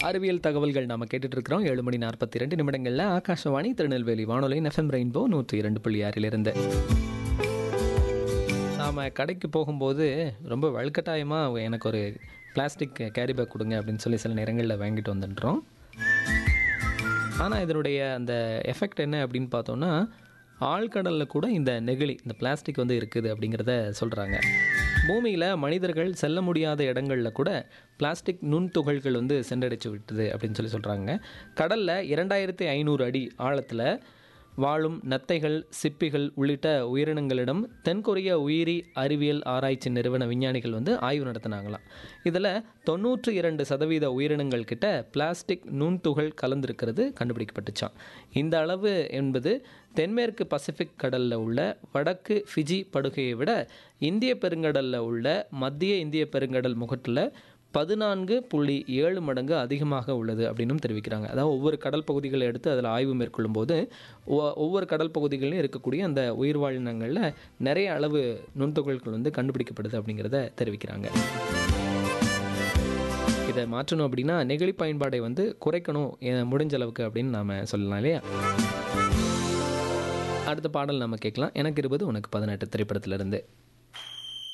அறிவியல் தகவல்கள் நாம கேட்டுட்டு இருக்கிறோம் ஏழு மணி நாற்பத்தி ரெண்டு நிமிடங்களில் ஆகாஷவாணி திருநெல்வேலி வானொலி எஃப்எம் ரெயின்போ நூற்றி இரண்டு புள்ளி ஆறிலிருந்து நாம் கடைக்கு போகும்போது ரொம்ப வலுக்கட்டாயமாக எனக்கு ஒரு பிளாஸ்டிக் கேரி பேக் கொடுங்க அப்படின்னு சொல்லி சில நேரங்களில் வாங்கிட்டு வந்துடுறோம் ஆனால் இதனுடைய அந்த எஃபெக்ட் என்ன அப்படின்னு பார்த்தோன்னா ஆழ்கடலில் கூட இந்த நெகிழி இந்த பிளாஸ்டிக் வந்து இருக்குது அப்படிங்கிறத சொல்கிறாங்க பூமியில் மனிதர்கள் செல்ல முடியாத இடங்களில் கூட பிளாஸ்டிக் நுண்துகள்கள் வந்து சென்றடைச்சு விட்டுது அப்படின்னு சொல்லி சொல்கிறாங்க கடலில் இரண்டாயிரத்தி ஐநூறு அடி ஆழத்தில் வாழும் நத்தைகள் சிப்பிகள் உள்ளிட்ட உயிரினங்களிடம் தென்கொரிய உயிரி அறிவியல் ஆராய்ச்சி நிறுவன விஞ்ஞானிகள் வந்து ஆய்வு நடத்தினாங்களாம் இதில் தொண்ணூற்று இரண்டு சதவீத உயிரினங்கள் கிட்ட பிளாஸ்டிக் நுண்துகள் கலந்திருக்கிறது கண்டுபிடிக்கப்பட்டுச்சான் இந்த அளவு என்பது தென்மேற்கு பசிபிக் கடலில் உள்ள வடக்கு ஃபிஜி படுகையை விட இந்திய பெருங்கடலில் உள்ள மத்திய இந்திய பெருங்கடல் முகட்டில் பதினான்கு புள்ளி ஏழு மடங்கு அதிகமாக உள்ளது அப்படின்னும் தெரிவிக்கிறாங்க அதாவது ஒவ்வொரு கடல் பகுதிகளை எடுத்து அதில் ஆய்வு மேற்கொள்ளும் போது ஒ- ஒவ்வொரு கடல் பகுதிகளிலும் இருக்கக்கூடிய அந்த உயிர்வாழினங்களில் நிறைய அளவு நுண்துகள்கள் வந்து கண்டுபிடிக்கப்படுது அப்படிங்கிறத தெரிவிக்கிறாங்க இதை மாற்றணும் அப்படின்னா நெகிழி பயன்பாடை வந்து குறைக்கணும் எ- முடிஞ்ச அளவுக்கு அப்படின்னு நாம் சொல்லலாம் இல்லையா அடுத்த பாடல் நம்ம கேட்கலாம் எனக்கு இருபது உனக்கு பதினெட்டு திரைப்படத்திலிருந்து